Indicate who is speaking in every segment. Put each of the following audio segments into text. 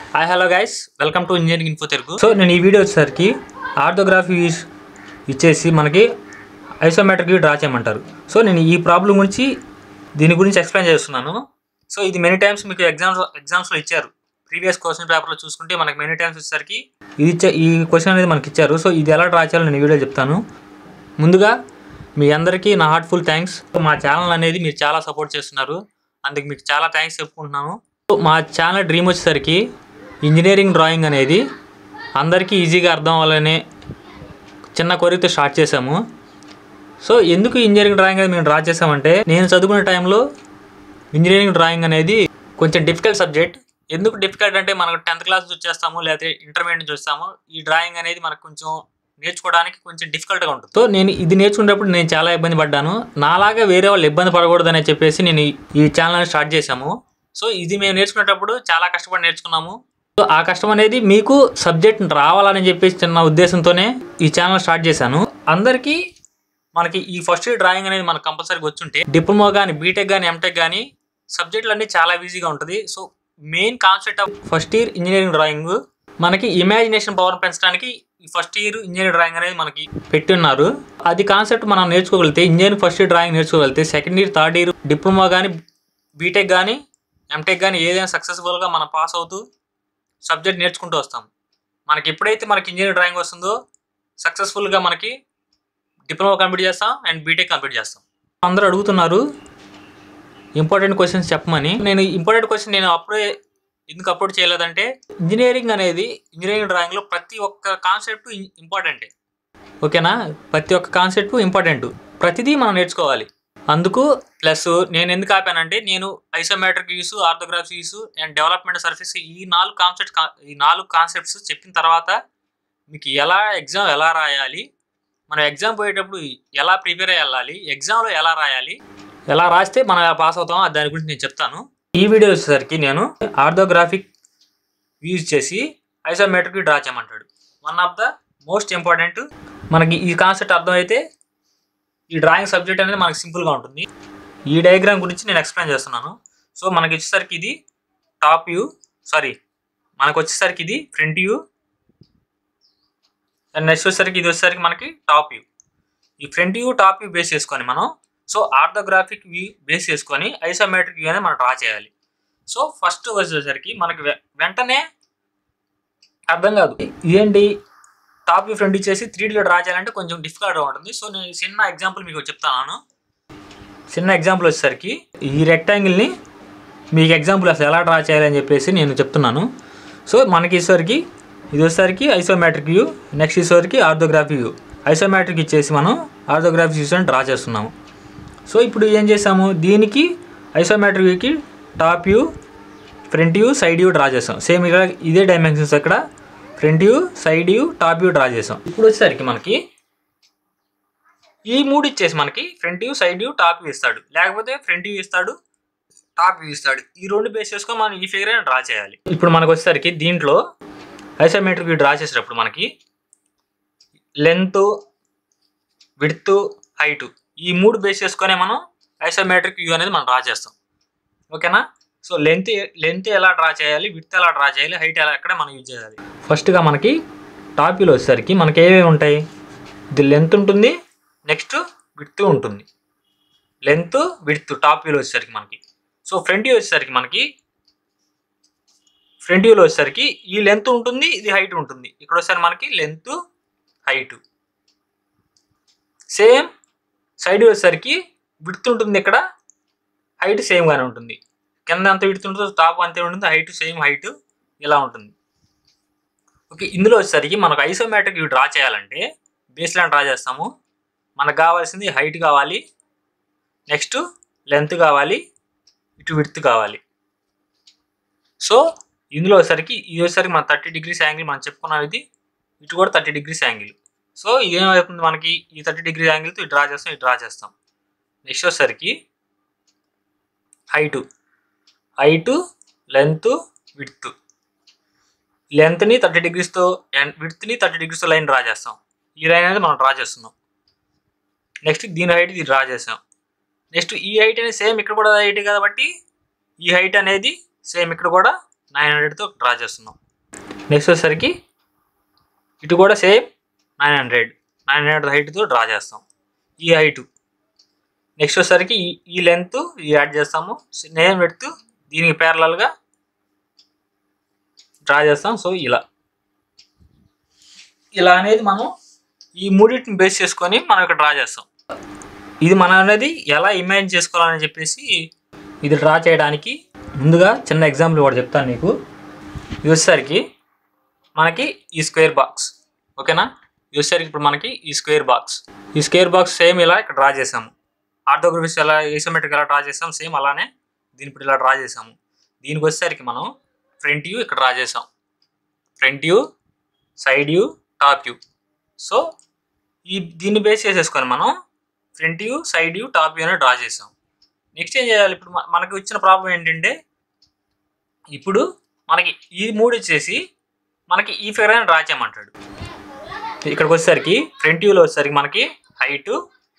Speaker 1: hi hello guys welcome to engineering info Telugu so నేను ఈ video వచ్చేసరికి ఆర్థోగ్రఫీ ఇచ్చేసి మనకి ఐసోమెట్రిక్ డ్రా చేయమంటారు సో నేను ఈ ప్రాబ్లం గురించి దీని గురించి ఎక్స్ప్లెయిన్ చేస్తున్నాను సో ఇది మెనీ టైమ్స్ మీకు ఎగ్జామ్స్ ఎగ్జామ్స్లో ఇచ్చారు ప్రీవియస్ క్వశ్చన్ పేపర్లో చూసుకుంటే మనకి మెనీ టైమ్స్ వచ్చేసరికి ఇది ఇచ్చే ఈ క్వశ్చన్ అనేది మనకి ఇచ్చారు సో ఇది ఎలా డ్రా చేయాలో నేను ఈ వీడియో చెప్తాను ముందుగా మీ అందరికీ నా హార్ట్ఫుల్ థ్యాంక్స్ మా ఛానల్ అనేది మీరు చాలా సపోర్ట్ చేస్తున్నారు అందుకు మీకు చాలా థ్యాంక్స్ చెప్పుకుంటున్నాను మా ఛానల్ డ్రీమ్ వచ్చేసరికి ఇంజనీరింగ్ డ్రాయింగ్ అనేది అందరికీ ఈజీగా అర్థం అవ్వాలనే చిన్న కోరికతో స్టార్ట్ చేశాము సో ఎందుకు ఇంజనీరింగ్ డ్రాయింగ్ అనేది మేము డ్రా చేసామంటే నేను చదువుకునే టైంలో ఇంజనీరింగ్ డ్రాయింగ్ అనేది కొంచెం డిఫికల్ట్ సబ్జెక్ట్ ఎందుకు డిఫికల్ట్ అంటే మనకు టెన్త్ క్లాస్ నుంచి వచ్చేస్తాము లేకపోతే ఇంటర్మీడియట్ నుంచి వస్తాము ఈ డ్రాయింగ్ అనేది మనకు కొంచెం నేర్చుకోవడానికి కొంచెం డిఫికల్ట్గా ఉంటుంది సో నేను ఇది నేర్చుకునేటప్పుడు నేను చాలా ఇబ్బంది పడ్డాను నాలాగా వేరే వాళ్ళు ఇబ్బంది పడకూడదని చెప్పేసి నేను ఈ- ఈ ఛానల్ స్టార్ట్ చేశాము సో ఇది మేము నేర్చుకునేటప్పుడు చాలా కష్టపడి నేర్చుకున్నాము సో ఆ కష్టం అనేది మీకు సబ్జెక్ట్ రావాలని చెప్పేసి చిన్న ఉద్దేశంతోనే ఈ ఛానల్ స్టార్ట్ చేశాను అందరికీ మనకి ఈ ఫస్ట్ ఇయర్ డ్రాయింగ్ అనేది మనకు కంపల్సరీగా వచ్చుంటే డిప్లొమా కానీ బీటెక్ కానీ ఎంటెక్ కానీ సబ్జెక్టులు అన్నీ చాలా ఈజీగా ఉంటుంది so main concept of first year engineering drawing మనకి ఇమాజినేషన్ పవర్ పెంచడానికి ఈ ఫస్ట్ ఇయర్ ఇంజనీరింగ్ డ్రాయింగ్ అనేది మనకి పెట్టి ఉన్నారు అది కాన్సెప్ట్ మనం నేర్చుకోగలిగితే ఇంజనీరింగ్ ఫస్ట్ ఇయర్ డ్రాయింగ్ నేర్చుకోగలిగితే second year third year diploma కానీ బీటెక్ కానీ ఎంటెక్ కానీ ఏదైనా సక్సెస్ఫుల్గా మనం పాస్ అవుతూ సబ్జెక్ట్ నేర్చుకుంటూ వస్తాం మనకి ఎప్పుడైతే మనకి ఇంజనీరింగ్ డ్రాయింగ్ వస్తుందో సక్సెస్ఫుల్గా మనకి డిప్లొమా కంప్లీట్ చేస్తాం అండ్ బీటెక్ కంప్లీట్ చేస్తాం అందరూ అడుగుతున్నారు ఇంపార్టెంట్ క్వశ్చన్స్ చెప్పమని నేను ఇంపార్టెంట్ క్వశ్చన్ నేను అప్పుడే ఎందుకు అప్లోడ్ చేయలేదంటే ఇంజనీరింగ్ అనేది ఇంజనీరింగ్ డ్రాయింగ్లో ప్రతి ఒక్క కాన్సెప్ట్ ఇంపార్టెంటే ఓకేనా ప్రతి ఒక్క కాన్సెప్ట్ ఇంపార్టెంట్ ప్రతిదీ మనం నేర్చుకోవాలి అందుకు ప్లస్ నేను ఎందుకు ఆపానంటే నేను isometric use orthographs use and development surface ఈ నాలుగు కాన్సెప్ట్స్ ఈ నాలుగు కాన్సెప్ట్స్ చెప్పిన తర్వాత మీకు ఎలా ఎగ్జామ్ ఎలా రాయాలి మనం ఎగ్జామ్ పోయేటప్పుడు ఎలా ప్రిపేర్ అయ్యి వెళ్ళాలి ఎగ్జామ్లో ఎలా రాయాలి ఎలా రాస్తే మనం ఎలా పాస్ అవుతామో అది దాని గురించి నేను చెప్తాను ఈ వీడియో వచ్చేసరికి నేను ఆర్థోగ్రాఫిక్ యూజ్ చేసి ఐసోమెట్రిక్ డ్రా చేయమంటాడు one of the most important మనకి ఈ కాన్సెప్ట్ అర్థమైతే ఈ డ్రాయింగ్ సబ్జెక్ట్ అనేది మనకి సింపుల్గా ఉంటుంది ఈ డయాగ్రామ్ గురించి నేను ఎక్స్ప్లెయిన్ చేస్తున్నాను సో మనకి వచ్చేసరికి ఇది టాప్ వ్యూ సారీ మనకు వచ్చేసరికి ఇది ఫ్రంట్ వ్యూ అండ్ నెక్స్ట్ వచ్చేసరికి ఇది వచ్చేసరికి మనకి టాప్ వ్యూ ఈ front view top view base చేసుకొని మనం సో ఆర్థోగ్రాఫిక్ వ్యూ బేస్ చేసుకొని ఐసోమెట్రిక్ వ్యూ అనేది మనం డ్రా చేయాలి సో ఫస్ట్ వచ్చేసరికి మనకి వె- వెంటనే అర్థం కాదు ఇదేంటి టాప్ వ్యూ ఫ్రంట్ ఇచ్చేసి త్రీ డీలో డ్రా చేయాలంటే కొంచెం డిఫికల్ట్గా ఉంటుంది సో నేను చిన్న ఎగ్జాంపుల్ మీకు చెప్తాను చిన్న ఎగ్జాంపుల్ వచ్చేసరికి ఈ రెక్టాంగిల్ని మీకు ఎగ్జాంపుల్ అసలు ఎలా డ్రా చేయాలని చెప్పేసి నేను చెప్తున్నాను సో మనకి ఈసారికి ఇది వచ్చేసరికి ఐసోమెట్రిక్ వ్యూ నెక్స్ట్ ఈసారికి ఆర్థోగ్రఫీ వ్యూ ఐసోమెట్రిక్ ఇచ్చేసి మనం ఆర్థోగ్రఫీ చూసి డ్రా చేస్తున్నాము సో ఇప్పుడు ఏం చేసాము దీనికి ఐసోమెట్రిక్ వ్యూకి top view front view side view draw చేసాం సేమ్ ఇక్కడ ఇదే డైమెన్షన్స్ ఇక్కడ front view side view top view draw చేసాం ఇప్పుడు వచ్చేసరికి మనకి ఈ మూడు ఇచ్చేసి మనకి front view side view top view ఇస్తాడు లేకపోతే ఫ్రంట్ వ్యూ ఇస్తాడు టాప్ వ్యూ ఇస్తాడు ఈ రెండు బేస్ చేసుకొని మనం ఈ ఫిగర్ డ్రా చేయాలి ఇప్పుడు మనకు వచ్చేసరికి దీంట్లో ఐసోమెట్రిక్ వ్యూ డ్రా చేసేటప్పుడు మనకి లెంత్ విడ్త్ హైట్ ఈ మూడు బేస్ చేసుకొని మనం ఐసోమెట్రిక్ వ్యూ అనేది మనం డ్రా చేస్తాం ఓకేనా సో లెంత్ లెంత్ ఎలా డ్రా చేయాలి విడ్త్ ఎలా డ్రా చేయాలి హైట్ ఎలా ఎక్కడ మనం యూజ్ చేయాలి ఫస్ట్గా మనకి టాప్ వ్యూలో వచ్చేసరికి మనకి ఏమేమి ఉంటాయి ఇది లెంత్ ఉంటుంది నెక్స్ట్ విడ్త్ ఉంటుంది లెంత్ విడ్త్ టాప్ వ్యూలో వచ్చేసరికి మనకి సో ఫ్రంట్ వ్యూ వచ్చేసరికి మనకి ఫ్రంట్ వ్యూలో వచ్చేసరికి ఈ లెంత్ ఉంటుంది ఇది హైట్ ఉంటుంది ఇక్కడ వచ్చేసరికి మనకి లెంత్ హైట్ సేమ్ సైడ్ వచ్చేసరికి విడ్త్ ఉంటుంది ఇక్కడ హైట్ సేమ్గానే ఉంటుంది కింద ఎంత విడ్త్ ఉంటుందో టాప్ అంతే ఉంటుంది హైట్ సేమ్ హైట్ ఇలా ఉంటుంది ఓకే ఇందులో వచ్చేసరికి మనకు ఐసోమెట్రిక్ ఇవి డ్రా చేయాలంటే బేస్ లైన్ డ్రా చేస్తాము మనకు కావాల్సింది హైట్ కావాలి నెక్స్ట్ లెంత్ కావాలి ఇటు విడ్త్ కావాలి సో ఇందులో వచ్చేసరికి ఇది వచ్చేసరికి మన థర్టీ డిగ్రీస్ యాంగిల్ మనం చెప్పుకున్నాం ఇది ఇటు కూడా థర్టీ డిగ్రీస్ యాంగిల్ సో ఇదేమవుతుంది మనకి ఈ థర్టీ డిగ్రీ యాంగిల్తో ఇటు డ్రా చేస్తాం ఇటు డ్రా చేస్తాం నెక్స్ట్ వచ్చేసరికి హైటు హైటు లెంత్ విడ్త్ లెంత్ని థర్టీ డిగ్రీస్తో అండ్ విడ్త్ని థర్టీ డిగ్రీస్తో లైన్ డ్రా చేస్తాం ఈ లైన్ అనేది మనం డ్రా చేస్తున్నాం నెక్స్ట్ దీని హైట్ ఇది డ్రా చేసాం నెక్స్ట్ ఈ హైట్ అనేది సేమ్ ఇక్కడ కూడా హైట్ కాబట్టి ఈ హైట్ అనేది సేమ్ ఇక్కడ కూడా నైన్ హండ్రెడ్తో డ్రా చేస్తున్నాం నెక్స్ట్ వచ్చేసరికి ఇటు కూడా same nine hundred nine hundred హైట్తో డ్రా చేస్తాం ఈ హైటు నెక్స్ట్ వచ్చేసరికి ఈ ఈ లెంత్ యాడ్ చేస్తాము నేమ్ పెడుతూ దీనికి ప్యారలల్గా డ్రా చేస్తాం సో ఇలా ఇలా అనేది మనం ఈ మూడింటిని బేస్ చేసుకొని మనం ఇక్కడ డ్రా చేస్తాం ఇది మనం అనేది ఎలా ఇమాజిన్ చేసుకోవాలని చెప్పేసి ఇది డ్రా చేయడానికి ముందుగా చిన్న ఎగ్జాంపుల్ కూడా చెప్తాను నీకు ఇది వచ్చేసరికి మనకి ఈ స్క్వేర్ బాక్స్ ఓకేనా ఇది వచ్చేసరికి ఇప్పుడు మనకి ఈ స్క్వేర్ బాక్స్ ఈ స్క్వేర్ బాక్స్ సేమ్ ఇలా ఇక్కడ డ్రా చేసాము ఆర్థోగ్రఫీస్ ఎలా ఏసోమెట్రిక్ ఎలా డ్రా చేసాం సేమ్ అలానే దీని ఇప్పుడు ఇలా డ్రా చేసాము దీనికి వచ్చేసరికి మనం ఫ్రంట్ వ్యూ ఇక్కడ డ్రా చేసాం front view side view top view so ఈ దీన్ని బేస్ చేసేసుకొని మనం front view side view top view అనేది డ్రా చేసాం నెక్స్ట్ ఏం చేయాలి ఇప్పుడు మ- మనకు వచ్చిన ప్రాబ్లం ఏంటంటే ఇప్పుడు మనకి ఈ మూడు వచ్చేసి మనకి ఈ ఫిగర్ అని డ్రా చేయమంటాడు ఇక్కడికి వచ్చేసరికి ఫ్రంట్ వ్యూలో వచ్చేసరికి మనకి హైట్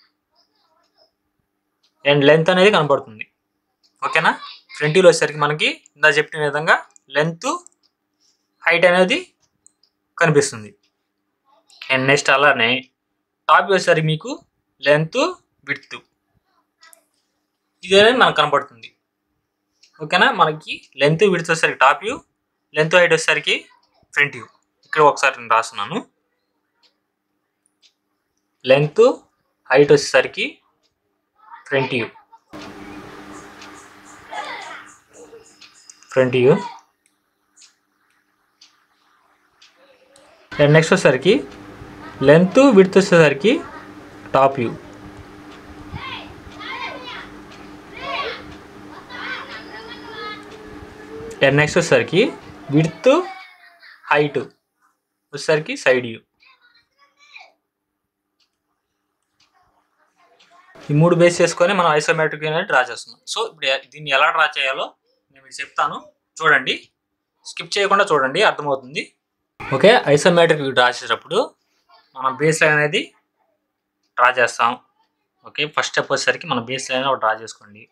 Speaker 1: అండ్ లెంత్ అనేది కనపడుతుంది ఓకేనా ఫ్రంట్ వ్యూలో వచ్చేసరికి మనకి ఇందా చెప్పిన విధంగా లెంత్ హైట్ అనేది కనిపిస్తుంది అండ్ నెక్స్ట్ అలానే టాప్ వచ్చేసరికి మీకు లెంత్ విడ్త్ ఇది అనేది మనకు కనపడుతుంది ఓకేనా మనకి లెంత్ విడ్త్ వచ్చేసరికి టాప్ వ్యూ లెంత్ హైట్ వచ్చేసరికి ఫ్రంట్ వ్యూ ఇక్కడ ఒకసారి నేను రాస్తున్నాను లెంత్ హైట్ వచ్చేసరికి front view front view and next వచ్చేసరికి లెంత్ విడ్త్ వచ్చేసరికి టాప్ వ్యూ అండ్ నెక్స్ట్ వచ్చేసరికి విడ్త్ హైట్ వచ్చేసరికి సైడ్ వ్యూ ఈ మూడు బేస్ చేసుకొని మనం ఐసోమెట్రిక్ అనేది డ్రా చేస్తున్నాం సో ఇప్పుడు ఎ- దీన్ని ఎలా డ్రా చేయాలో నేను మీకు చెప్తాను చూడండి స్కిప్ చేయకుండా చూడండి అర్థమవుతుంది ఓకే ఐసోమెట్రిక్ డ్రా చేసేటప్పుడు మనం బేస్ లైన్ అనేది డ్రా చేస్తాం ఓకే ఫస్ట్ స్టెప్ వచ్చేసరికి మన బేస్ లైన్ ఒకటి డ్రా చేసుకోండి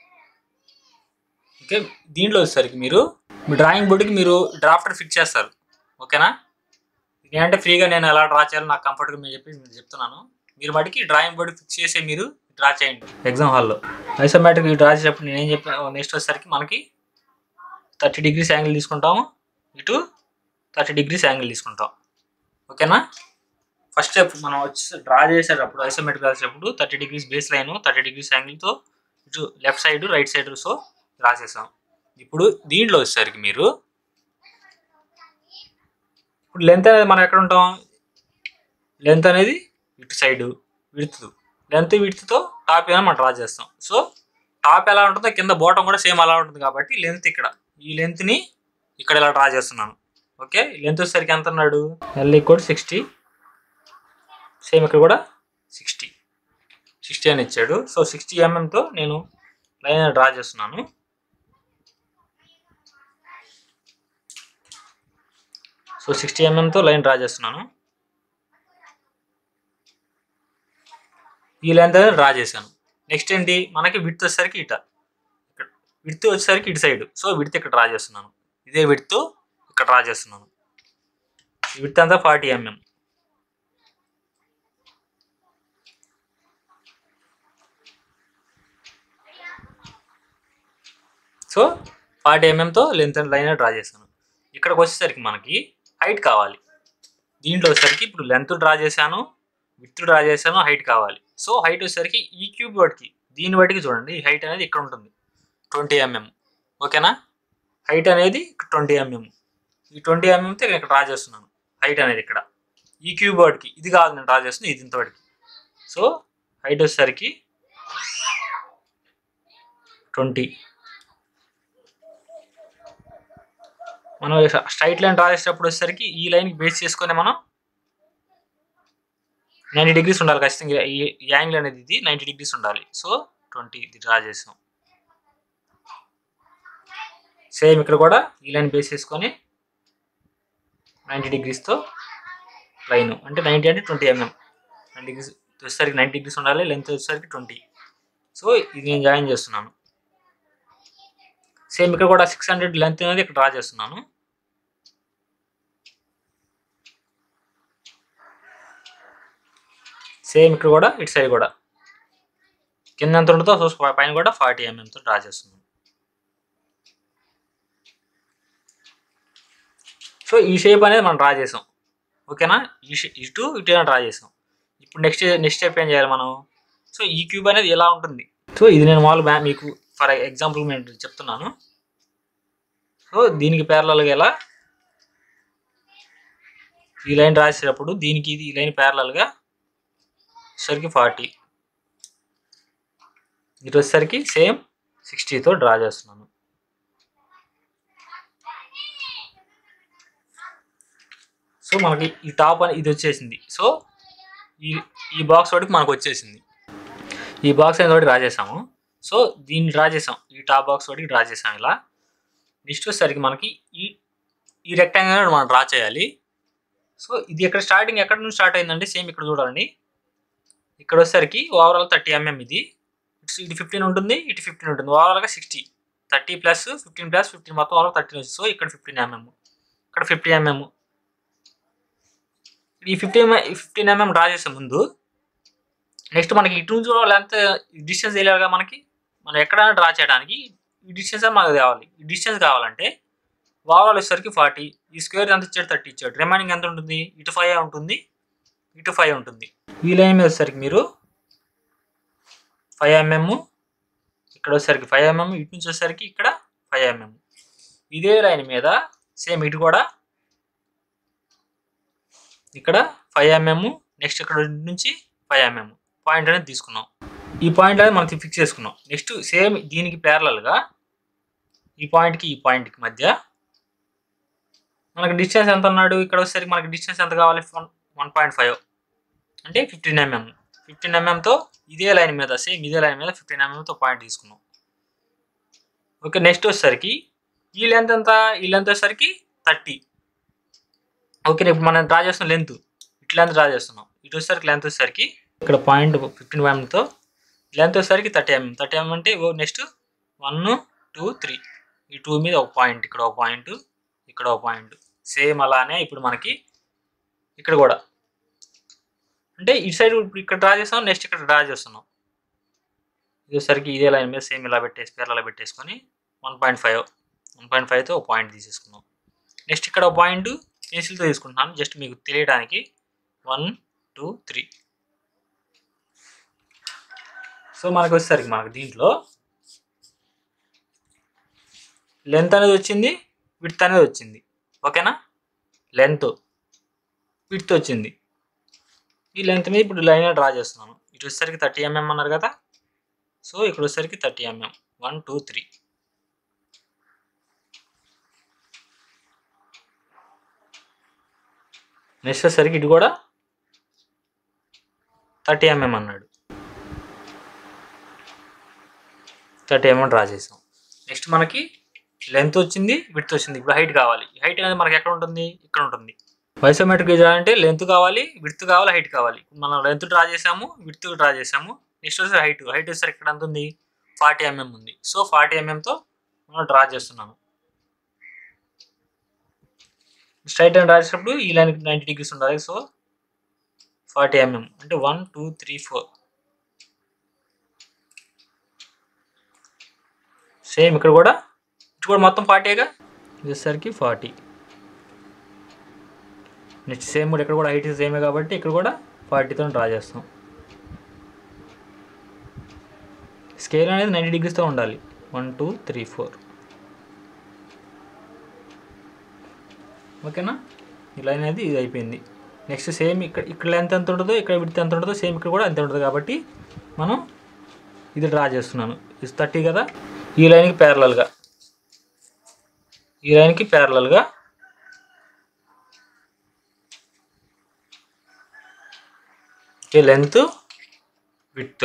Speaker 1: ఓకే దీంట్లో వచ్చేసరికి మీరు మీ డ్రాయింగ్ బోర్డుకి మీరు డ్రాఫ్టర్ ఫిక్స్ చేస్తారు ఓకేనా ఏంటంటే ఫ్రీగా నేను ఎలా డ్రా చేయాలో నాకు కంఫర్ట్గా మీరు చెప్పి నేను చెప్తున్నాను మీరు వాటికి డ్రాయింగ్ బోర్డు ఫిక్స్ చేసి మీరు డ్రా చేయండి ఎగ్జామ్ హాల్లో ఐసోమెట్రిక్ డ్రా చేసేటప్పుడు నేను ఏం చెప్పాను నెక్స్ట్ వచ్చేసరికి మనకి థర్టీ డిగ్రీస్ యాంగిల్ తీసుకుంటాము ఇటు థర్టీ డిగ్రీస్ యాంగిల్ తీసుకుంటాం ఓకేనా ఫస్ట్ స్టెప్ మనం వచ్చి డ్రా చేసేటప్పుడు ఐసోమెట్రిక్ రాసేటప్పుడు thirty degrees base line thirty degrees యాంగిల్తో ఇటు left side right side so రాసేసాం ఇప్పుడు దీంట్లో వచ్చేసరికి మీరు ఇప్పుడు లెంత్ అనేది మనం ఎక్కడ ఉంటాం లెంత్ అనేది ఇటు సైడ్ విడుతు లెంత్ విడుతుతో టాప్ ఏమైనా మనం డ్రా చేస్తాం సో టాప్ ఎలా ఉంటుందో కింద బాటం కూడా సేమ్ అలా ఉంటుంది కాబట్టి లెంత్ ఇక్కడ ఈ లెంత్ని ఇక్కడ ఇలా డ్రా చేస్తున్నాను ఓకే లెంత్ వచ్చేసరికి ఎంత అన్నాడు ఎల్ ఈక్వల్ సిక్స్టీ సేమ్ ఇక్కడ కూడా సిక్స్టీ సిక్స్టీ అని ఇచ్చాడు సో సిక్స్టీ ఎంఎంతో నేను లైన్ డ్రా చేస్తున్నాను సో సిక్స్టీ ఎంఎంతో లైన్ డ్రా చేస్తున్నాను ఈ లెంత్ అనేది డ్రా చేశాను నెక్స్ట్ ఏంటి మనకి విడ్త్ వచ్చేసరికి ఇట ఇక్కడ విడ్త్ వచ్చేసరికి ఇటు సైడ్ సో విడ్త్ ఇక్కడ డ్రా చేస్తున్నాను ఇదే విడ్త్ ఇక్కడ డ్రా చేస్తున్నాను ఈ విడ్త్ అంతా ఫార్టీ ఎంఎం సో ఫార్టీ ఎంఎంతో లెంత్ అండ్ లైన్ డ్రా చేశాను ఇక్కడికి వచ్చేసరికి మనకి హైట్ కావాలి దీంట్లో వచ్చేసరికి ఇప్పుడు లెంత్ డ్రా చేశాను విత్ డ్రా చేశాను హైట్ కావాలి సో హైట్ వచ్చేసరికి ఈ క్యూబ్ వాటికి దీని బట్టికి చూడండి ఈ హైట్ అనేది ఇక్కడ ఉంటుంది ట్వంటీ ఎంఎం ఓకేనా హైట్ అనేది ట్వంటీ ఎంఎం ఈ ట్వంటీ ఎంఎంతో నేను ఇక్కడ డ్రా చేస్తున్నాను హైట్ అనేది ఇక్కడ ఈ క్యూబ్ వాటికి ఇది కాదు నేను డ్రా చేస్తున్నాను ఇది ఇంతవరకు సో హైట్ వచ్చేసరికి ట్వంటీ మనం స్ట్రైట్ లైన్ డ్రా చేసేటప్పుడు వచ్చేసరికి ఈ లైన్కి బేస్ చేసుకొని మనం నైంటీ డిగ్రీస్ ఉండాలి ఖచ్చితంగా ఈ ఈ యాంగిల్ అనేది ఇది నైంటీ డిగ్రీస్ ఉండాలి సో ట్వంటీ ఇది డ్రా చేసాం సేమ్ ఇక్కడ కూడా ఈ లైన్ బేస్ చేసుకొని నైంటీ డిగ్రీస్తో లైన్ అంటే నైంటీ అంటే ట్వంటీ ఎంఎం నైంటీ డిగ్రీస్ వచ్చేసరికి నైంటీ డిగ్రీస్ ఉండాలి లెంత్ వచ్చేసరికి ట్వంటీ సో ఇది నేను జాయిన్ చేస్తున్నాను సేమ్ ఇక్కడ కూడా సిక్స్ హండ్రెడ్ లెంత్ అనేది ఇక్కడ డ్రా చేస్తున్నాను సేమ్ ఇక్కడ కూడా ఇటు సైడ్ కూడా కింద ఎంత ఉంటుందో సో పైన కూడా ఫార్టీ ఎంఎంతో డ్రా చేస్తున్నాను సో ఈ షేప్ అనేది మనం డ్రా చేసాం ఓకేనా ఈ షే- ఇటు ఇటు డ్రా చేసాం ఇప్పుడు నెక్స్ట్ నెక్స్ట్ స్టెప్ ఏం చేయాలి మనం సో ఈ క్యూబ్ అనేది ఎలా ఉంటుంది సో ఇది నేను మామూలుగా మీకు ఫర్ ఎగ్జాంపుల్ నేను చెప్తున్నాను సో దీనికి ప్యారలల్గా ఎలా ఈ లైన్ రాసేటప్పుడు దీనికి ఇది ఈ లైన్ ప్యారలల్గా వచ్చేసరికి ఫార్టీ ఇటు వచ్చేసరికి సేమ్ సిక్స్టీతో డ్రా చేస్తున్నాను సో మనకి ఈ టాప్ అని ఇది వచ్చేసింది సో ఈ ఈ బాక్స్ ఒకటి మనకు వచ్చేసింది ఈ బాక్స్ అనేది ఒకటి డ్రా చేసాము సో దీన్ని డ్రా చేసాం ఈ టాప్ బాక్స్ ఒకటి డ్రా చేసాం ఇలా నెక్స్ట్ వచ్చేసరికి మనకి ఈ ఈ రెక్టాంగిల్ మనం డ్రా చేయాలి సో ఇది ఎక్కడ స్టార్టింగ్ ఎక్కడ నుంచి స్టార్ట్ అయిందంటే సేమ్ ఇక్కడ చూడండి ఇక్కడ వచ్చేసరికి ఓవరాల్ థర్టీ ఎంఎం ఇది ఇటు ఇటు ఫిఫ్టీన్ ఉంటుంది ఇటు ఫిఫ్టీన్ ఉంటుంది ఓవరాల్గా sixty thirty plus fifteen plus fifteen మొత్తం ఓవరాల్ థర్టీన్ వచ్చింది సో ఇక్కడ ఫిఫ్టీన్ ఎంఎం ఇక్కడ ఫిఫ్టీ ఎంఎం ఈ ఫిఫ్టీన్ ఫిఫ్టీన్ ఎంఎం డ్రా చేసే ముందు నెక్స్ట్ మనకి ఇటు నుంచి కూడా లెంత్ డిస్టెన్స్ తెలియాలిగా మనకి మనం ఎక్కడైనా డ్రా చేయడానికి ఈ డిస్టెన్స్ మనకు కావాలి ఈ డిస్టెన్స్ కావాలంటే ఓవరాల్ వచ్చేసరికి ఫార్టీ ఈ స్క్వేర్ ఎంత ఇచ్చాడు థర్టీ ఇచ్చాడు రిమైనింగ్ ఎంత ఉంటుంది ఇటు ఫైవ్ ఉంటుంది ఇటు ఫైవ్ ఉంటుంది ఈ లైన్ మీద వచ్చేసరికి మీరు ఫైవ్ ఎంఎం ఇక్కడ వచ్చేసరికి ఫైవ్ ఎంఎం ఇటు నుంచి వచ్చేసరికి ఇక్కడ ఫైవ్ ఎంఎం ఇదే లైన్ మీద సేమ్ ఇటు కూడా ఇక్కడ ఫైవ్ ఎంఎం నెక్స్ట్ ఇక్కడ నుంచి ఫైవ్ ఎంఎం పాయింట్ అనేది తీసుకున్నాం ఈ పాయింట్ అనేది మనం ఫిక్స్ చేసుకున్నాం నెక్స్ట్ సేమ్ దీనికి ప్యారలల్గా ఈ పాయింట్కి ఈ పాయింట్కి మధ్య మనకి డిస్టెన్స్ ఎంత అన్నాడు ఇక్కడ వచ్చేసరికి మనకి డిస్టెన్స్ ఎంత కావాలి వన్ వన్ పాయింట్ ఫైవ్ అంటే ఫిఫ్టీన్ ఎంఎం ఫిఫ్టీన్ ఎంఎంతో ఇదే లైన్ మీద సేమ్ ఇదే లైన్ మీద ఫిఫ్టీన్ ఎంఎంతో పాయింట్ తీసుకున్నాం ఓకే నెక్స్ట్ వచ్చేసరికి ఈ లెంత్ ఎంత ఈ లెంత్ వచ్చేసరికి థర్టీ ఓకే ఇప్పుడు మనం డ్రా చేస్తున్న లెంత్ ఇట్లా లెంత్ డ్రా చేస్తున్నాం ఇటు వచ్చేసరికి లెంత్ వచ్చేసరికి ఇక్కడ పాయింట్ ఫిఫ్టీన్ ఎంఎంతో లెంత్ వచ్చేసరికి థర్టీ ఎంఎం థర్టీ ఎంఎం అంటే నెక్స్ట్ వన్ టూ త్రీ ఈ టూ మీద ఒక పాయింట్ ఇక్కడ ఒక పాయింట్ ఇక్కడ ఒక పాయింట్ సేమ్ అలానే ఇప్పుడు మనకి ఇక్కడ కూడా అంటే ఇటు సైడ్ ఇప్పుడు ఇక్కడ డ్రా చేస్తాం నెక్స్ట్ ఇక్కడ డ్రా చేస్తున్నాం ఇది వచ్చేసరికి ఇదే లైన్ మీద సేమ్ ఇలా పెట్టేసి పేర్లలో పెట్టేసుకొని one point five one point ఫైవ్తో ఒక పాయింట్ తీసేసుకున్నాం నెక్స్ట్ ఇక్కడ ఒక పాయింట్ పెన్సిల్తో తీసుకుంటున్నాను జస్ట్ మీకు తెలియడానికి వన్ టూ త్రీ సో మనకు వచ్చేసరికి మనకు దీంట్లో లెంత్ అనేది వచ్చింది విడ్త్ అనేది వచ్చింది ఓకేనా లెంత్ విడ్త్ వచ్చింది ఈ లెంత్ మీద ఇప్పుడు లైన్ డ్రా చేస్తున్నాను ఇటు వచ్చేసరికి థర్టీ ఎంఎం అన్నారు కదా సో ఇక్కడ వచ్చేసరికి thirty mm one two three next వచ్చేసరికి ఇటు కూడా థర్టీ ఎంఎం అన్నాడు థర్టీ ఎంఎం డ్రా చేసాం నెక్స్ట్ మనకి లెంత్ వచ్చింది విడ్త్ వచ్చింది ఇప్పుడు హైట్ కావాలి హైట్ అనేది మనకి ఎక్కడ ఉంటుంది ఇక్కడ ఉంటుంది వైసోమెట్రిక్ గేజ్ అంటే లెంత్ కావాలి విడ్త్ కావాలి హైట్ కావాలి మనం లెంత్ డ్రా చేసాము విడ్త్ డ్రా చేసాము నెక్స్ట్ వచ్చేసి హైట్ హైట్ వచ్చేసరికి ఇక్కడ ఎంత ఉంది ఫార్టీ ఎంఎం ఉంది సో ఫార్టీ ఎంఎంతో మనం డ్రా చేస్తున్నాను స్ట్రైట్ లైన్ డ్రా చేసినప్పుడు ఈ లైన్ నైంటీ డిగ్రీస్ ఉండాలి సో ఫార్టీ ఎంఎం అంటే one two three four same ఇక్కడ కూడా ఇటు కూడా మొత్తం ఫార్టీగా వచ్చేసరికి ఫార్టీ నెక్స్ట్ సేమ్ కూడా ఇక్కడ కూడా హైట్ సేమే కాబట్టి ఇక్కడ కూడా ఫార్టీతో డ్రా చేస్తాం స్కేల్ అనేది నైంటీ డిగ్రీస్తో ఉండాలి వన్ టూ త్రీ ఫోర్ ఓకేనా ఈ లైన్ అనేది ఇది అయిపోయింది నెక్స్ట్ సేమ్ ఇక్కడ ఇక్కడ లెంత్ ఎంత ఉంటుందో ఇక్కడ విడ్త్ ఎంత ఉంటుందో సేమ్ ఇక్కడ కూడా అంతే ఉంటుంది కాబట్టి మనం ఇది డ్రా చేస్తున్నాను ఇది థర్టీ కదా ఈ లైన్కి ప్యారలల్గా ఈ లైన్కి ప్యారలల్గా okay length width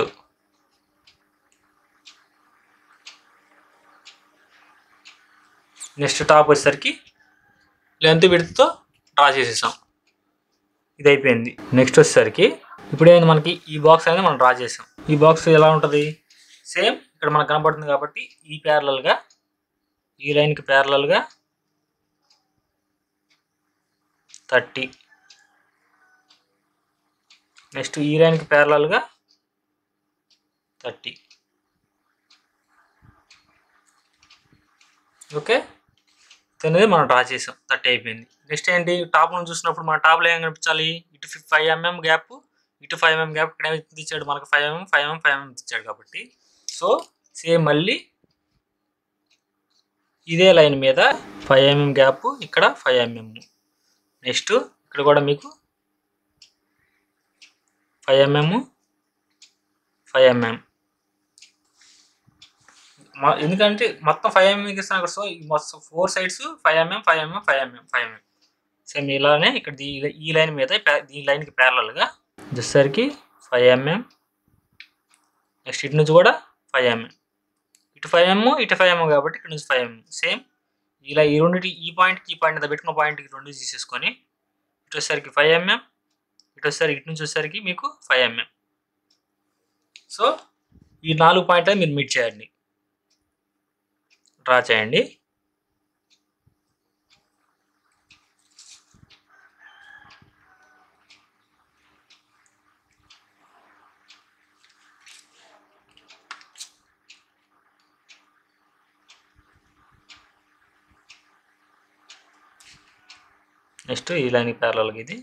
Speaker 1: next top వచ్చేసరికి లెంత్ విడ్త్తో డ్రా చేసేసాం ఇది అయిపోయింది నెక్స్ట్ వచ్చేసరికి ఇప్పుడు ఏంది మనకి ఈ బాక్స్ అనేది మనం డ్రా చేసాం ఈ బాక్స్ ఎలా ఉంటుంది సేమ్ ఇక్కడ మనకు కనబడుతుంది కాబట్టి ఈ ప్యారలల్గా ఈ లైన్కి ప్యారలల్గా థర్టీ నెక్స్ట్ ఈ లైన్కి ప్యారలల్గా థర్టీ ఓకే ఇది అనేది మనం డ్రా చేసాం థర్టీ అయిపోయింది నెక్స్ట్ ఏంటి టాప్ నుంచి చూసినప్పుడు మన టాప్లో ఏం కనిపించాలి ఇటు ఫైవ్ ఎంఎం గ్యాప్ ఇటు ఫైవ్ ఎంఎం గ్యాప్ ఇక్కడ ఎంత ఇచ్చాడు మనకు five mm five mm five mm ఇచ్చాడు కాబట్టి సో సేమ్ మళ్ళీ ఇదే లైన్ మీద ఫైవ్ ఎంఎం గ్యాప్ ఇక్కడ ఫైవ్ ఎంఎం నెక్స్ట్ ఇక్కడ కూడా మీకు ఫైవ్ ఎంఎం ఫైవ్ ఎంఎం ఎందుకంటే మొత్తం ఫైవ్ ఎంఎం ఇస్తాను అక్కడ సో ఈ మొత్తం four sides five mm five mm five mm five mm same ఇలానే ఇక్కడ ఈ- ఈ లైన్ మీద ప్యా- ఈ లైన్కి ప్యారలల్గా వచ్చేసరికి ఫైవ్ ఎంఎం నెక్స్ట్ ఇటు నుంచి కూడా ఫైవ్ ఎంఎం ఇటు ఫైవ్ ఎమ్ ఇటు ఫైవ్ ఎమ్ కాబట్టి ఇక్కడ నుంచి ఫైవ్ ఎమ్ సేమ్ ఇలా ఈ రెండింటి ఈ పాయింట్కి ఈ పాయింట్ పెట్టుకున్న పాయింట్కి రెండు తీసేసుకొని ఇటు వచ్చేసరికి ఫైవ్ ఎంఎం ఇటు వచ్చేసరికి ఇటు నుంచి వచ్చేసరికి మీకు ఫైవ్ ఎంఎం సో ఈ నాలుగు పాయింట్లు మీరు మీట్ చేయండి డ్రా చేయండి నెక్స్ట్ ఈ లైన్కి ప్యారలల్గా ఇది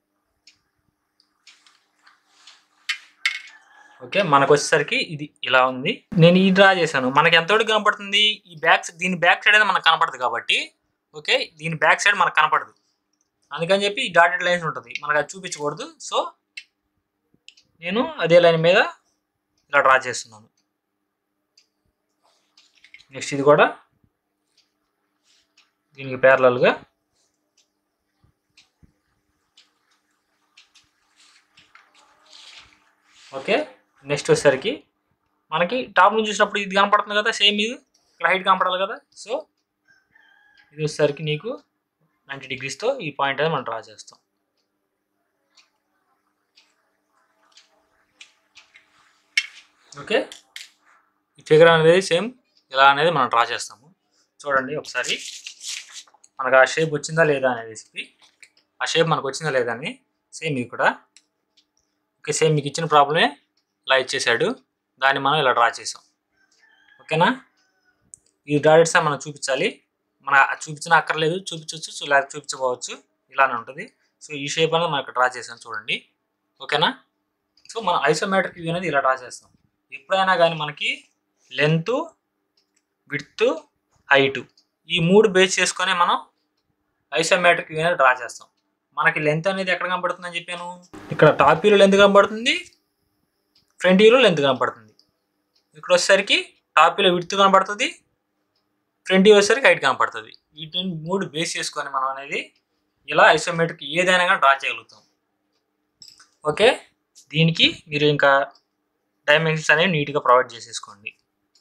Speaker 1: ఓకే మనకు వచ్చేసరికి ఇది ఇలా ఉంది నేను ఈ డ్రా చేశాను మనకి ఎంతవరకు కనపడుతుంది ఈ బ్యాక్ దీని బ్యాక్ సైడ్ అనేది మనకు కనపడదు కాబట్టి ఓకే దీని బ్యాక్ సైడ్ మనకు కనపడదు అందుకని చెప్పి ఈ డాటెడ్ లైన్స్ ఉంటుంది మనకు అది చూపించకూడదు సో నేను అదే లైన్ మీద ఇలా డ్రా చేస్తున్నాను నెక్స్ట్ ఇది కూడా దీనికి ప్యారలల్గా ఓకే నెక్స్ట్ వచ్చేసరికి మనకి టాప్ నుంచి చూసినప్పుడు ఇది కనపడుతుంది కదా సేమ్ ఇది ఇక్కడ హైట్ కనపడాలి కదా సో ఇది వచ్చేసరికి నీకు నైంటీ డిగ్రీస్తో ఈ పాయింట్ అనేది మనం డ్రా చేస్తాం ఓకే ఈ ఫిగర్ అనేది సేమ్ ఇలా అనేది మనం డ్రా చేస్తాము చూడండి ఒకసారి మనకు ఆ షేప్ వచ్చిందా లేదా అనేది ఆ షేప్ మనకు వచ్చిందా లేదా అని సేమ్ ఇది కూడా ఓకే సేమ్ మీకు ఇచ్చిన ప్రాబ్లమే ఇలా ఇచ్చేసాడు దాన్ని మనం ఇలా డ్రా చేసాం ఓకేనా ఈ డాటెడ్స్ మనం చూపించాలి మన అది చూపించిన అక్కర్లేదు చూపించవచ్చు లేదా చూపించకపోవచ్చు ఇలానే ఉంటుంది సో ఈ షేప్ అనేది మనం ఇక్కడ డ్రా చేసాం చూడండి ఓకేనా సో మనం ఐసోమెట్రిక్ వ్యూ అనేది ఇలా డ్రా చేస్తాం ఎప్పుడైనా కానీ మనకి లెంత్ విడ్త్ హైట్ ఈ మూడు బేస్ చేసుకొని మనం ఐసోమెట్రిక్ వ్యూ అనేది డ్రా చేస్తాం మనకి లెంత్ అనేది ఎక్కడ కనబడుతుందని చెప్పాను ఇక్కడ టాప్ వ్యూలో లెంత్ కనబడుతుంది ఫ్రంట్ వ్యూలో లెంత్ కనబడుతుంది ఇక్కడ వచ్చేసరికి టాప్ వ్యూలో విడ్త్ కనబడుతుంది ఫ్రంట్ వ్యూ వచ్చేసరికి హైట్ కనబడుతుంది వీటిని మూడు బేస్ చేసుకొని మనం అనేది ఇలా ఐసోమెట్రిక్ ఏదైనా కానీ డ్రా చేయగలుగుతాం ఓకే దీనికి మీరు ఇంకా డైమెన్షన్స్ అనేవి నీట్గా ప్రొవైడ్ చేసేసుకోండి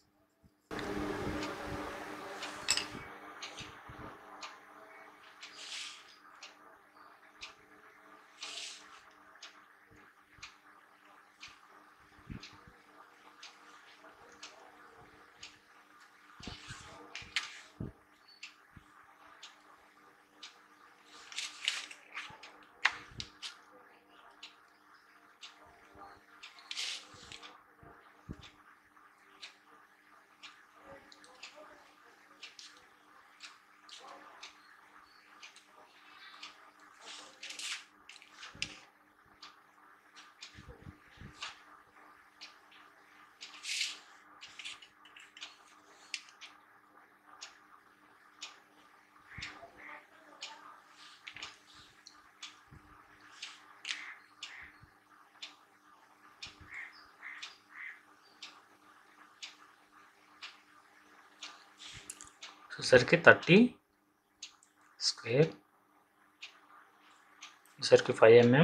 Speaker 1: వచ్చేసరికి థర్టీ స్క్వేర్ వచ్చేసరికి ఫైవ్ ఎంఎం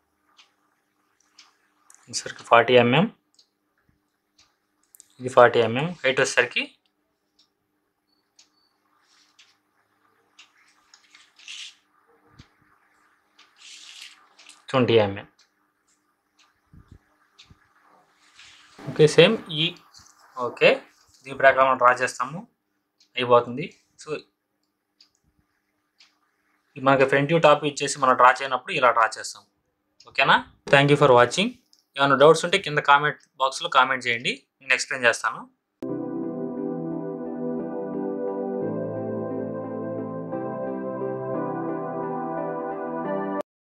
Speaker 1: వచ్చేసరికి ఫార్టీ ఎంఎం ఇది ఫార్టీ ఎంఎం హైట్ వచ్చేసరికి ట్వంటీ ఎంఎం ఓకే సేమ్ ఈ ఓకే దీని ప్రకారం డ్రా చేస్తాము అయిపోతుంది సో మనకి ఫ్రంట్ వ్యూ టాప్ ఇచ్చేసి మనం డ్రా చేయనప్పుడు ఇలా డ్రా చేస్తాం ఓకేనా థ్యాంక్ యూ ఫర్ వాచింగ్ ఏమైనా డౌట్స్ ఉంటే కింద కామెంట్ బాక్స్లో కామెంట్ చేయండి నేను ఎక్స్ప్లెయిన్ చేస్తాను